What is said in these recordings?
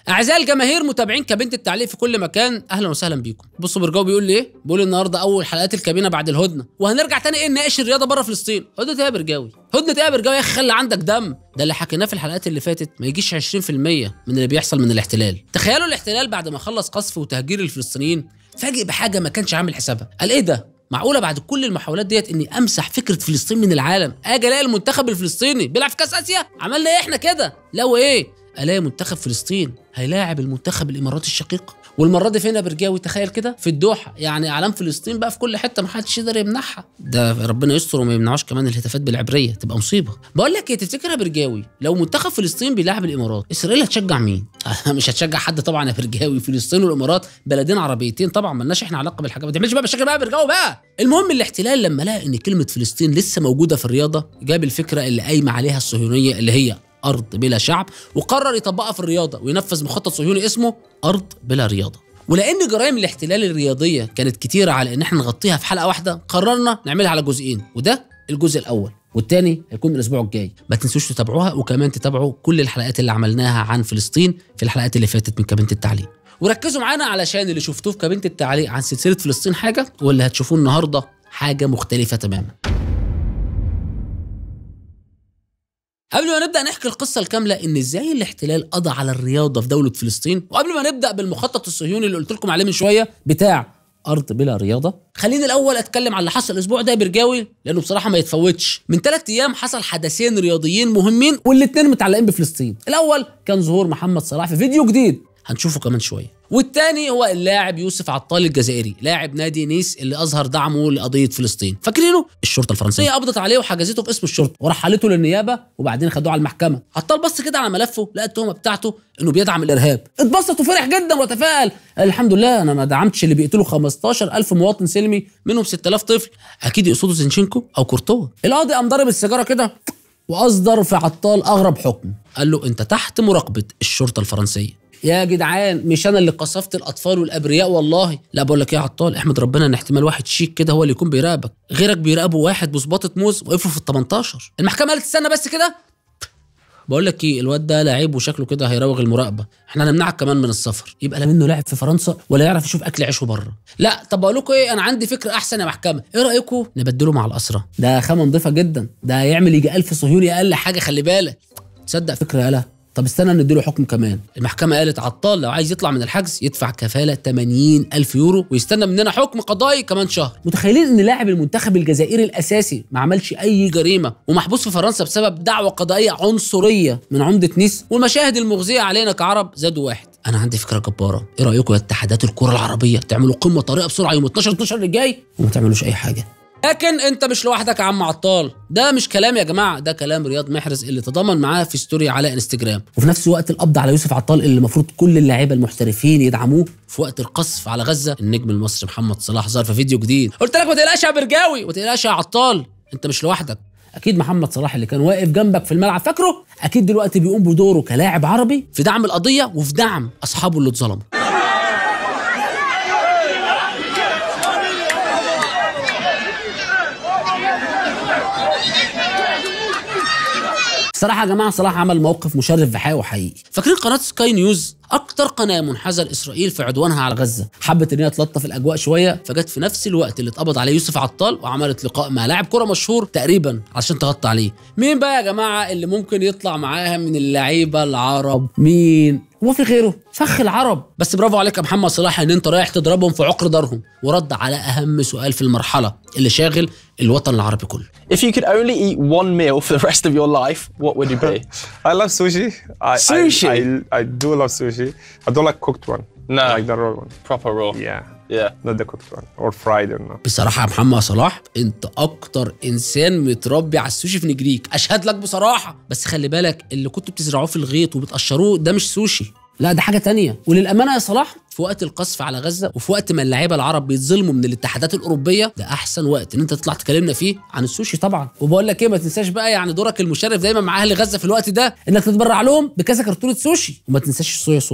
اعزائي الجماهير متابعين كابينه التعليق في كل مكان اهلا وسهلا بيكم بصوا برجاو بيقول لي ايه بيقول النهارده اول حلقات الكابينه بعد الهدنه وهنرجع تاني ايه نناقش الرياضه بره فلسطين هدنه ايه يا برجاوي هدنه ايه يا برجاوي يا اخي خلي عندك دم ده اللي حكيناه في الحلقات اللي فاتت ما يجيش 20% من اللي بيحصل من الاحتلال تخيلوا الاحتلال بعد ما خلص قصف وتهجير الفلسطينيين فاجئ بحاجه ما كانش عامل حسابها قال ايه ده معقوله بعد كل المحاولات ديت اني امسح فكره فلسطين من العالم اجي الاقي المنتخب الفلسطيني بيلعب في كاس اسيا عملنا ايه احنا كده لا وايه الاقي منتخب فلسطين هيلاعب المنتخب الاماراتي الشقيق والمره دي فين يا برجاوي تخيل كده في الدوحه يعني اعلام فلسطين بقى في كل حته ما حدش يقدر يمنعها ده ربنا يستر وما يمنعوش كمان الهتافات بالعبريه تبقى مصيبه بقول لك ايه تفتكر يا برجاوي لو منتخب فلسطين بيلاعب الامارات اسرائيل هتشجع مين مش هتشجع حد طبعا يا برجاوي فلسطين والامارات بلدين عربيتين طبعا مالناش احنا علاقه بالحاجه ما تعملش بقى مشاكل بقى يا برجاوي بقى المهم الاحتلال لما لقى ان كلمه فلسطين لسه موجوده في الرياضه جاب الفكره اللي قايمه عليها الصهيونيه اللي هي ارض بلا شعب وقرر يطبقها في الرياضه وينفذ مخطط صهيوني اسمه ارض بلا رياضه ولان جرائم الاحتلال الرياضيه كانت كتيره على ان احنا نغطيها في حلقه واحده قررنا نعملها على جزئين وده الجزء الاول والتاني هيكون الاسبوع الجاي ما تنسوش تتابعوها وكمان تتابعوا كل الحلقات اللي عملناها عن فلسطين في الحلقات اللي فاتت من كابينه التعليق وركزوا معانا علشان اللي شفتوه في كابينه التعليق عن سلسله فلسطين حاجه واللي هتشوفوه النهارده حاجه مختلفه تماما قبل ما نبدا نحكي القصه الكامله ان ازاي الاحتلال قضى على الرياضه في دوله فلسطين وقبل ما نبدا بالمخطط الصهيوني اللي قلت لكم عليه من شويه بتاع ارض بلا رياضه خليني الاول اتكلم على اللي حصل الاسبوع ده يا برجاوي لانه بصراحه ما يتفوتش من ثلاث ايام حصل حدثين رياضيين مهمين والاثنين متعلقين بفلسطين الاول كان ظهور محمد صلاح في فيديو جديد هنشوفه كمان شويه والتاني هو اللاعب يوسف عطال الجزائري لاعب نادي نيس اللي اظهر دعمه لقضيه فلسطين فاكرينه الشرطه الفرنسيه قبضت عليه وحجزته في اسم الشرطه ورحلته للنيابه وبعدين خدوه على المحكمه عطال بص كده على ملفه لقى التهمه بتاعته انه بيدعم الارهاب اتبسط وفرح جدا وتفائل قال الحمد لله انا ما دعمتش اللي بيقتلوا 15000 مواطن سلمي منهم 6000 طفل اكيد يقصدوا زينشينكو او كورتوا القاضي قام ضارب السيجاره كده واصدر في عطال اغرب حكم قال له انت تحت مراقبه الشرطه الفرنسيه يا جدعان مش انا اللي قصفت الاطفال والابرياء والله لا بقول لك ايه يا عطال احمد ربنا ان احتمال واحد شيك كده هو اللي يكون بيراقبك غيرك بيراقبه واحد بصباطه موز وقفوا في ال 18 المحكمه قالت استنى بس كده بقول لك ايه الواد ده لعيب وشكله كده هيراوغ المراقبه احنا هنمنعك كمان من السفر يبقى لا منه لاعب في فرنسا ولا يعرف يشوف اكل عيشه بره لا طب بقول لكم ايه انا عندي فكره احسن يا محكمه ايه رايكم نبدله مع الاسره ده خامه نضيفه جدا ده هيعمل يجي 1000 صهيوني اقل حاجه خلي بالك تصدق فكره يالا طب استنى نديله حكم كمان المحكمة قالت عطال لو عايز يطلع من الحجز يدفع كفالة 80 ألف يورو ويستنى مننا حكم قضائي كمان شهر متخيلين ان لاعب المنتخب الجزائري الأساسي ما عملش أي جريمة ومحبوس في فرنسا بسبب دعوة قضائية عنصرية من عمدة نيس والمشاهد المغزية علينا كعرب زادوا واحد انا عندي فكره جباره ايه رايكم يا اتحادات الكره العربيه تعملوا قمه طريقه بسرعه يوم 12 12 اللي جاي وما تعملوش اي حاجه لكن انت مش لوحدك يا عم عطال ده مش كلام يا جماعه ده كلام رياض محرز اللي تضامن معاه في ستوري على انستجرام وفي نفس الوقت القبض على يوسف عطال اللي المفروض كل اللاعيبه المحترفين يدعموه في وقت القصف على غزه النجم المصري محمد صلاح ظهر في فيديو جديد قلت لك ما تقلقش يا برجاوي ما تقلقش يا عطال انت مش لوحدك اكيد محمد صلاح اللي كان واقف جنبك في الملعب فاكره اكيد دلوقتي بيقوم بدوره كلاعب عربي في دعم القضيه وفي دعم اصحابه اللي اتظلموا الصراحه يا جماعه صلاح عمل موقف مشرف في حقيقي وحقيقي فاكرين قناه سكاي نيوز اكتر قناه منحازه لاسرائيل في عدوانها على غزه حبت ان هي تلطف الاجواء شويه فجت في نفس الوقت اللي اتقبض عليه يوسف عطال وعملت لقاء مع لاعب كره مشهور تقريبا عشان تغطي عليه مين بقى يا جماعه اللي ممكن يطلع معاها من اللعيبه العرب مين هو في غيره فخ العرب بس برافو عليك يا محمد صلاح ان انت رايح تضربهم في عقر دارهم ورد على اهم سؤال في المرحله اللي شاغل الوطن العربي كله If you could only eat one meal for the rest of your life, what would it be? I love sushi. I, Sushi? I, I, I do love sushi. I don't like cooked one. No. I like the raw one. Proper raw. Yeah. Yeah. Not the cooked one. Or fried or not. بصراحة يا محمد صلاح انت اكتر انسان متربي على السوشي في نجريك اشهد لك بصراحة بس خلي بالك اللي كنتوا بتزرعوه في الغيط وبتقشروه ده مش سوشي لا ده حاجة تانية وللأمانة يا صلاح في وقت القصف على غزة وفي وقت ما اللعيبة العرب بيتظلموا من الاتحادات الأوروبية ده أحسن وقت إن أنت تطلع تكلمنا فيه عن السوشي طبعا وبقول لك إيه ما تنساش بقى يعني دورك المشرف دايما مع أهل غزة في الوقت ده إنك تتبرع لهم بكذا كرتونة سوشي وما تنساش الصويا صوص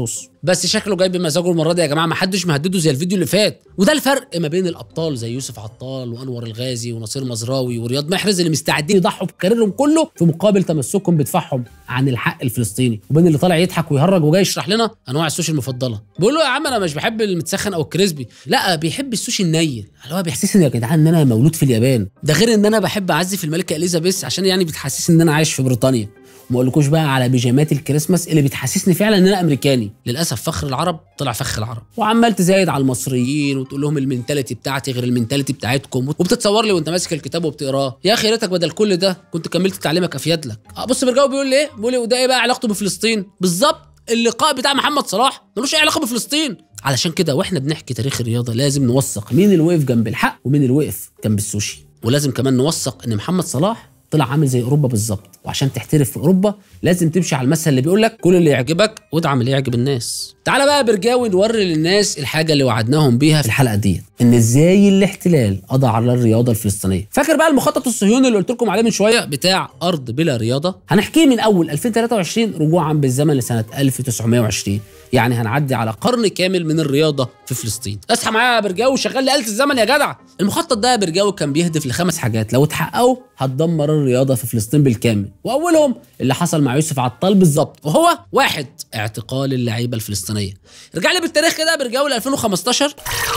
بس شكله جاي بمزاجه المره دي يا جماعه ما حدش مهدده زي الفيديو اللي فات وده الفرق ما بين الابطال زي يوسف عطال وانور الغازي ونصير مزراوي ورياض محرز اللي مستعدين يضحوا بكاريرهم كله في مقابل تمسكهم بدفاعهم عن الحق الفلسطيني وبين اللي طالع يضحك ويهرج وجاي يشرح لنا انواع السوشي المفضله بقول له يا عم انا مش بحب المتسخن او الكريسبي لا بيحب السوشي النيل اللي هو بيحسسني يا جدعان ان انا مولود في اليابان ده غير ان انا بحب اعزي الملكه اليزابيث عشان يعني بتحسسني ان انا عايش في بريطانيا ما اقولكوش بقى على بيجامات الكريسماس اللي بتحسسني فعلا ان انا امريكاني للاسف فخر العرب طلع فخ العرب وعمال تزايد على المصريين وتقول لهم المنتاليتي بتاعتي غير المنتاليتي بتاعتكم وبتتصور لي وانت ماسك الكتاب وبتقراه يا اخي يا ريتك بدل كل ده كنت كملت تعليمك افيد لك آه بص برجاوي بيقول لي ايه بيقول لي وده ايه بقى علاقته بفلسطين بالظبط اللقاء بتاع محمد صلاح ملوش اي علاقه بفلسطين علشان كده واحنا بنحكي تاريخ الرياضه لازم نوثق مين اللي وقف جنب الحق ومين اللي وقف جنب السوشي ولازم كمان نوثق ان محمد صلاح طلع عامل زي اوروبا بالظبط وعشان تحترف في اوروبا لازم تمشي على المثل اللي بيقول لك كل اللي يعجبك وادعم اللي يعجب الناس تعالى بقى برجاوي نوري للناس الحاجه اللي وعدناهم بيها في الحلقه ديت ان ازاي الاحتلال قضى على الرياضه الفلسطينيه فاكر بقى المخطط الصهيوني اللي قلت لكم عليه من شويه بتاع ارض بلا رياضه هنحكيه من اول 2023 رجوعا بالزمن لسنه 1920 يعني هنعدي على قرن كامل من الرياضه في فلسطين اصحى معايا يا برجاوي شغال لآلة الزمن يا جدع المخطط ده يا برجاوي كان بيهدف لخمس حاجات لو اتحققوا هتدمر الرياضه في فلسطين بالكامل واولهم اللي حصل مع يوسف عطال بالظبط وهو واحد اعتقال اللعيبه الفلسطينيه رجع لي بالتاريخ كده برجاوي ل 2015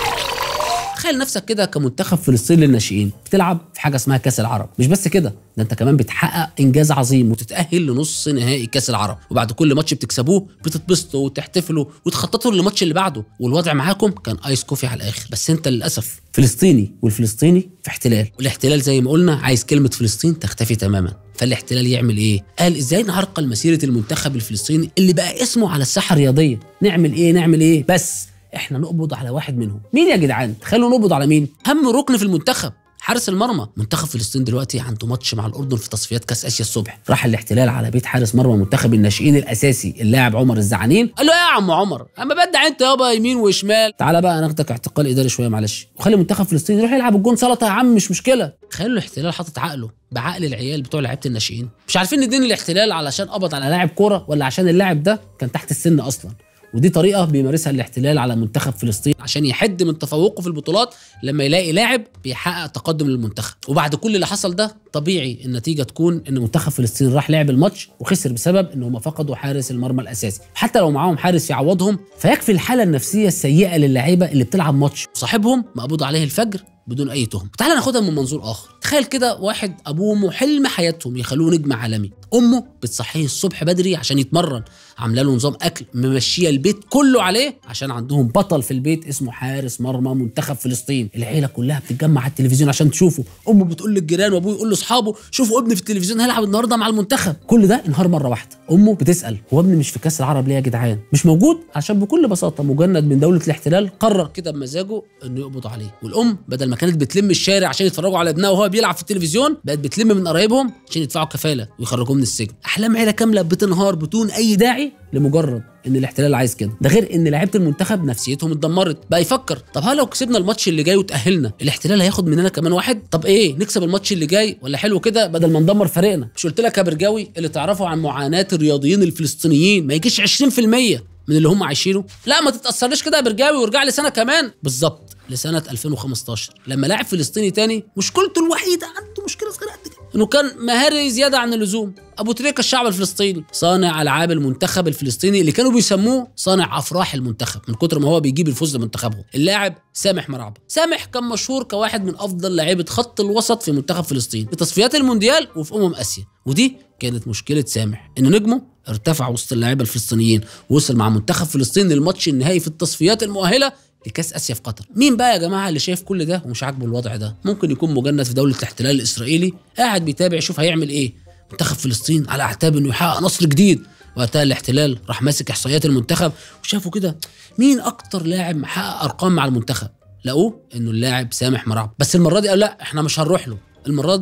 تخيل نفسك كده كمنتخب فلسطين للناشئين بتلعب في حاجه اسمها كاس العرب مش بس كده ده انت كمان بتحقق انجاز عظيم وتتاهل لنص نهائي كاس العرب وبعد كل ماتش بتكسبوه بتتبسطوا وتحتفلوا وتخططوا للماتش اللي بعده والوضع معاكم كان ايس كوفي على الاخر بس انت للاسف فلسطيني والفلسطيني في احتلال والاحتلال زي ما قلنا عايز كلمه فلسطين تختفي تماما فالاحتلال يعمل ايه قال ازاي نعرقل مسيره المنتخب الفلسطيني اللي بقى اسمه على الساحه الرياضيه نعمل ايه نعمل ايه بس احنا نقبض على واحد منهم مين يا جدعان تخيلوا نقبض على مين اهم ركن في المنتخب حارس المرمى منتخب فلسطين دلوقتي عنده ماتش مع الاردن في تصفيات كاس اسيا الصبح راح الاحتلال على بيت حارس مرمى منتخب الناشئين الاساسي اللاعب عمر الزعانين قال له ايه يا عم عمر اما بدع انت يابا يمين وشمال تعالى بقى ناخدك اعتقال اداري شويه معلش وخلي منتخب فلسطين يروح يلعب الجون سلطه يا عم مش مشكله تخيلوا الاحتلال حاطط عقله بعقل العيال بتوع لعيبه الناشئين مش عارفين ندين الاحتلال علشان قبض على لاعب كوره ولا عشان اللاعب ده كان تحت السن اصلا ودي طريقه بيمارسها الاحتلال على منتخب فلسطين عشان يحد من تفوقه في البطولات لما يلاقي لاعب بيحقق تقدم للمنتخب وبعد كل اللي حصل ده طبيعي النتيجه تكون ان منتخب فلسطين راح لعب الماتش وخسر بسبب ان هم فقدوا حارس المرمى الاساسي حتى لو معاهم حارس يعوضهم فيكفي الحاله النفسيه السيئه للعيبه اللي بتلعب ماتش وصاحبهم مقبوض عليه الفجر بدون اي تهم تعال ناخدها من منظور اخر تخيل كده واحد ابوه وامه حلم حياتهم يخلوه نجم عالمي امه بتصحيه الصبح بدري عشان يتمرن عامله له نظام اكل ممشيه البيت كله عليه عشان عندهم بطل في البيت اسمه حارس مرمى منتخب فلسطين العيله كلها بتتجمع على التلفزيون عشان تشوفه امه بتقول للجيران وابوه يقول لاصحابه شوفوا ابني في التلفزيون هيلعب النهارده مع المنتخب كل ده انهار مره واحده امه بتسال هو ابني مش في كاس العرب ليه يا جدعان مش موجود عشان بكل بساطه مجند من دوله الاحتلال قرر كده بمزاجه انه يقبض عليه والام بدل ما كانت بتلم الشارع عشان يتفرجوا على ابنها وهو بيلعب في التلفزيون بقت بتلم من قرايبهم عشان يدفعوا كفاله ويخرجوه من السجن احلام عيله كامله بتنهار بدون اي داعي لمجرد ان الاحتلال عايز كده ده غير ان لعيبه المنتخب نفسيتهم اتدمرت بقى يفكر طب ها لو كسبنا الماتش اللي جاي وتاهلنا الاحتلال هياخد مننا كمان واحد طب ايه نكسب الماتش اللي جاي ولا حلو كده بدل ما ندمر فريقنا مش قلت لك يا برجاوي اللي تعرفه عن معاناه الرياضيين الفلسطينيين ما يجيش 20% من اللي هم عايشينه لا ما تتاثرش كده يا برجاوي وارجع لي سنه كمان بالظبط لسنه 2015 لما لاعب فلسطيني تاني مشكلته الوحيده عنده مشكله صغيره قد كده انه كان مهاري زياده عن اللزوم ابو تريكه الشعب الفلسطيني صانع العاب المنتخب الفلسطيني اللي كانوا بيسموه صانع افراح المنتخب من كتر ما هو بيجيب الفوز لمنتخبهم اللاعب سامح مرعبه سامح كان مشهور كواحد من افضل لعيبه خط الوسط في منتخب فلسطين في تصفيات المونديال وفي امم اسيا ودي كانت مشكله سامح ان نجمه ارتفع وسط اللعيبه الفلسطينيين ووصل مع منتخب فلسطين للماتش النهائي في التصفيات المؤهله لكاس اسيا في قطر مين بقى يا جماعه اللي شايف كل ده ومش عاجبه الوضع ده ممكن يكون مجند في دوله الاحتلال الاسرائيلي قاعد بيتابع يشوف هيعمل ايه منتخب فلسطين على اعتاب انه يحقق نصر جديد وقتها الاحتلال راح ماسك احصائيات المنتخب وشافوا كده مين اكتر لاعب محقق ارقام مع المنتخب لقوه انه اللاعب سامح مرعب بس المره دي قال لا احنا مش هنروح له المره دي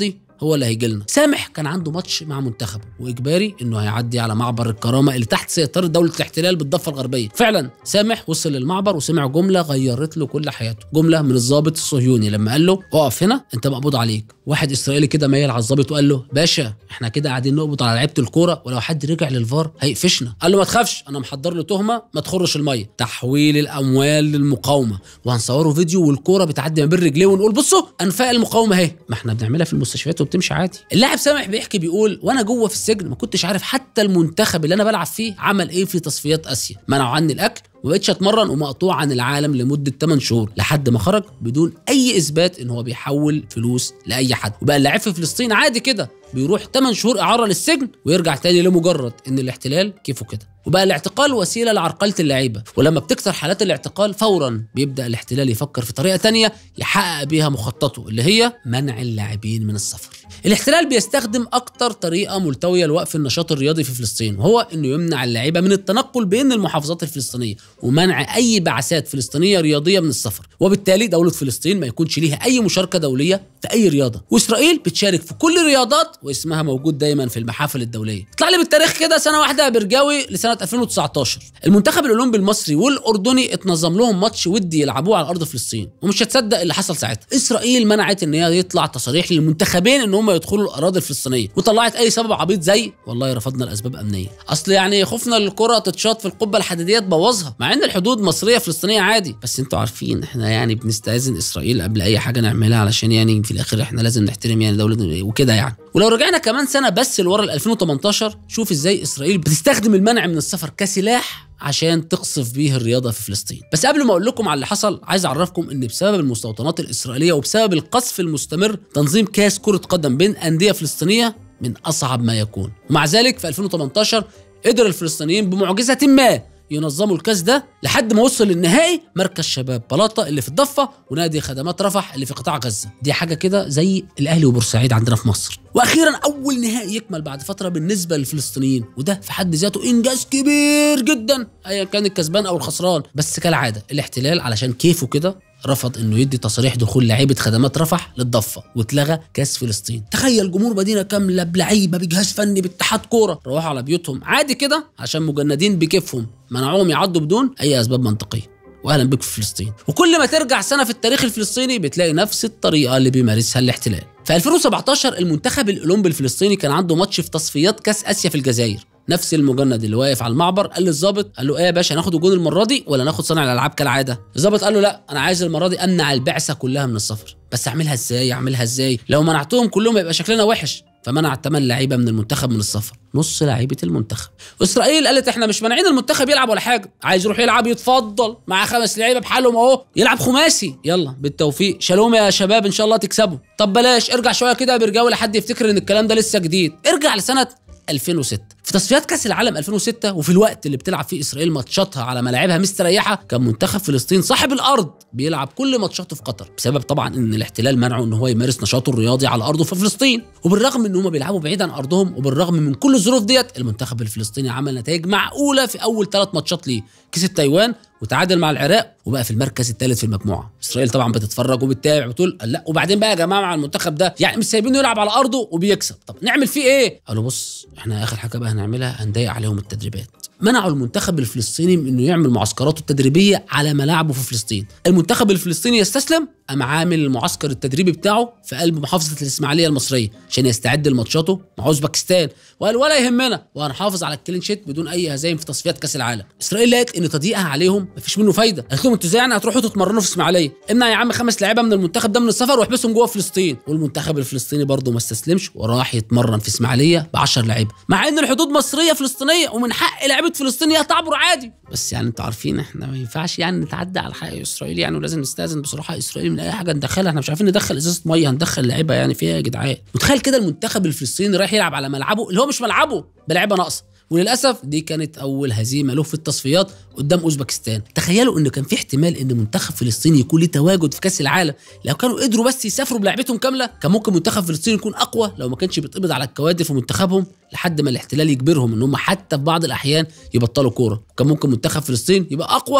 هو اللي هيجي لنا سامح كان عنده ماتش مع منتخبه واجباري انه هيعدي على معبر الكرامه اللي تحت سيطره دوله الاحتلال بالضفه الغربيه فعلا سامح وصل للمعبر وسمع جمله غيرت له كل حياته جمله من الضابط الصهيوني لما قال له اقف هنا انت مقبوض عليك واحد اسرائيلي كده ميل على الضابط وقال له باشا احنا كده قاعدين نقبض على لعيبه الكوره ولو حد رجع للفار هيقفشنا قال له ما تخافش انا محضر له تهمه ما تخرش الميه تحويل الاموال للمقاومه وهنصوره فيديو والكوره بتعدي ما بين رجليه ونقول بصوا انفاق المقاومه اهي ما احنا بنعملها في المستشفيات وبتمشي عادي اللاعب سامح بيحكي بيقول وانا جوه في السجن ما كنتش عارف حتى المنتخب اللي انا بلعب فيه عمل ايه في تصفيات اسيا منعوا عني الاكل وبقتش اتمرن ومقطوع عن العالم لمده 8 شهور لحد ما خرج بدون اي اثبات ان هو بيحول فلوس لاي حد وبقى اللاعب في فلسطين عادي كده بيروح 8 شهور اعاره للسجن ويرجع تاني لمجرد ان الاحتلال كيفه كده وبقى الاعتقال وسيله لعرقله اللعيبه ولما بتكثر حالات الاعتقال فورا بيبدا الاحتلال يفكر في طريقه تانية يحقق بيها مخططه اللي هي منع اللاعبين من السفر الاحتلال بيستخدم اكتر طريقه ملتويه لوقف النشاط الرياضي في فلسطين وهو انه يمنع اللعيبه من التنقل بين المحافظات الفلسطينيه ومنع اي بعثات فلسطينيه رياضيه من السفر وبالتالي دوله فلسطين ما يكونش ليها اي مشاركه دوليه في اي رياضه واسرائيل بتشارك في كل الرياضات واسمها موجود دايما في المحافل الدوليه اطلع لي بالتاريخ كده سنه واحده يا برجاوي لسنه 2019 المنتخب الاولمبي المصري والاردني اتنظم لهم ماتش ودي يلعبوه على ارض فلسطين ومش هتصدق اللي حصل ساعتها اسرائيل منعت ان هي يطلع تصاريح للمنتخبين ان هم يدخلوا الاراضي الفلسطينيه وطلعت اي سبب عبيط زي والله رفضنا الاسباب امنيه اصل يعني خفنا الكره تتشاط في القبه الحديديه تبوظها مع ان الحدود مصريه فلسطينيه عادي بس انتوا عارفين احنا يعني بنستاذن اسرائيل قبل اي حاجه نعملها علشان يعني في الاخر احنا لازم نحترم يعني دوله وكده يعني ولو رجعنا كمان سنه بس لورا ل 2018 شوف ازاي اسرائيل بتستخدم المنع من السفر كسلاح عشان تقصف بيه الرياضه في فلسطين بس قبل ما اقول لكم على اللي حصل عايز اعرفكم ان بسبب المستوطنات الاسرائيليه وبسبب القصف المستمر تنظيم كاس كره قدم بين انديه فلسطينيه من اصعب ما يكون ومع ذلك في 2018 قدر الفلسطينيين بمعجزه ما ينظموا الكاس ده لحد ما وصل للنهائي مركز شباب بلاطه اللي في الضفه ونادي خدمات رفح اللي في قطاع غزه دي حاجه كده زي الاهلي وبورسعيد عندنا في مصر واخيرا اول نهائي يكمل بعد فتره بالنسبه للفلسطينيين وده في حد ذاته انجاز كبير جدا ايا كان الكسبان او الخسران بس كالعاده الاحتلال علشان كيفه كده رفض انه يدي تصريح دخول لعيبه خدمات رفح للضفه واتلغى كاس فلسطين تخيل جمهور مدينه كامله بلعيبه بجهاز فني باتحاد كوره روحوا على بيوتهم عادي كده عشان مجندين بكيفهم منعوهم يعدوا بدون اي اسباب منطقيه واهلا بك في فلسطين وكل ما ترجع سنه في التاريخ الفلسطيني بتلاقي نفس الطريقه اللي بيمارسها الاحتلال في 2017 المنتخب الاولمبي الفلسطيني كان عنده ماتش في تصفيات كاس اسيا في الجزائر نفس المجند اللي واقف على المعبر قال للظابط قال له ايه يا باشا هناخد الجون المره دي ولا ناخد صانع الالعاب كالعاده الظابط قال له لا انا عايز المره دي امنع البعثه كلها من السفر بس اعملها ازاي اعملها ازاي لو منعتهم كلهم يبقى شكلنا وحش فمنع 8 لعيبه من المنتخب من السفر نص لعيبه المنتخب اسرائيل قالت احنا مش مانعين المنتخب يلعب ولا حاجه عايز يروح يلعب يتفضل مع خمس لعيبه بحالهم اهو يلعب خماسي يلا بالتوفيق شالوم يا شباب ان شاء الله تكسبوا طب بلاش ارجع شويه كده يا برجاوي لحد يفتكر ان الكلام ده لسه جديد ارجع لسنه 2006 في تصفيات كاس العالم 2006 وفي الوقت اللي بتلعب فيه اسرائيل ماتشاتها على ملاعبها مستريحه كان منتخب فلسطين صاحب الارض بيلعب كل ماتشاته في قطر بسبب طبعا ان الاحتلال منعه ان هو يمارس نشاطه الرياضي على ارضه في فلسطين وبالرغم ان هم بيلعبوا بعيد عن ارضهم وبالرغم من كل الظروف ديت المنتخب الفلسطيني عمل نتائج معقوله في اول ثلاث ماتشات ليه كسب تايوان وتعادل مع العراق وبقى في المركز الثالث في المجموعه اسرائيل طبعا بتتفرج وبتتابع وتقول لا وبعدين بقى يا جماعه مع المنتخب ده يعني مش سايبينه يلعب على ارضه وبيكسب طب نعمل فيه ايه قالوا بص احنا اخر حاجه بقى هنعملها هنضيق عليهم التدريبات منعوا المنتخب الفلسطيني من انه يعمل معسكراته التدريبيه على ملاعبه في فلسطين المنتخب الفلسطيني يستسلم قام عامل المعسكر التدريبي بتاعه في قلب محافظه الاسماعيليه المصريه عشان يستعد لماتشاته مع اوزبكستان وقال ولا يهمنا وهنحافظ على الكلين شيت بدون اي هزايم في تصفيات كاس العالم اسرائيل لقت ان تضييقها عليهم مفيش منه فايده قالت لهم انتوا ازاي يعني هتروحوا تتمرنوا في اسماعيليه امنع يا عم خمس لعيبه من المنتخب ده من السفر واحبسهم جوه فلسطين والمنتخب الفلسطيني برضه ما استسلمش وراح يتمرن في اسماعيليه ب 10 لعيبه مع ان الحدود مصريه فلسطينيه ومن حق لعيبه فلسطين تعبر عادي بس يعني انتوا عارفين احنا ما ينفعش يعني نتعدى على حق اسرائيل يعني ولازم نستاذن بصراحه اسرائيل من اي حاجه ندخلها احنا مش عارفين ندخل ازازه ميه هندخل لعيبه يعني فيها يا جدعان متخيل كده المنتخب الفلسطيني رايح يلعب على ملعبه اللي هو مش ملعبه بلعيبه ناقصه وللاسف دي كانت اول هزيمه له في التصفيات قدام اوزبكستان تخيلوا ان كان في احتمال ان منتخب فلسطين يكون ليه تواجد في كاس العالم لو كانوا قدروا بس يسافروا بلعبتهم كامله كان ممكن منتخب فلسطين يكون اقوى لو ما كانش بيتقبض على الكوادر في منتخبهم لحد ما الاحتلال يجبرهم ان هم حتى في بعض الاحيان يبطلوا كوره وكان ممكن منتخب فلسطين يبقى اقوى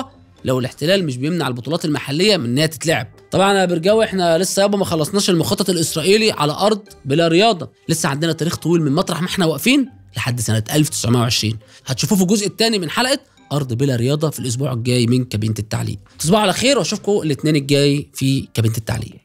لو الاحتلال مش بيمنع البطولات المحليه من انها تتلعب طبعا يا برجاوي احنا لسه يابا ما خلصناش المخطط الاسرائيلي على ارض بلا رياضه لسه عندنا تاريخ طويل من مطرح ما احنا واقفين لحد سنه 1920 هتشوفوه في الجزء الثاني من حلقه ارض بلا رياضه في الاسبوع الجاي من كابينه التعليق تصبحوا على خير واشوفكم الاثنين الجاي في كابينه التعليق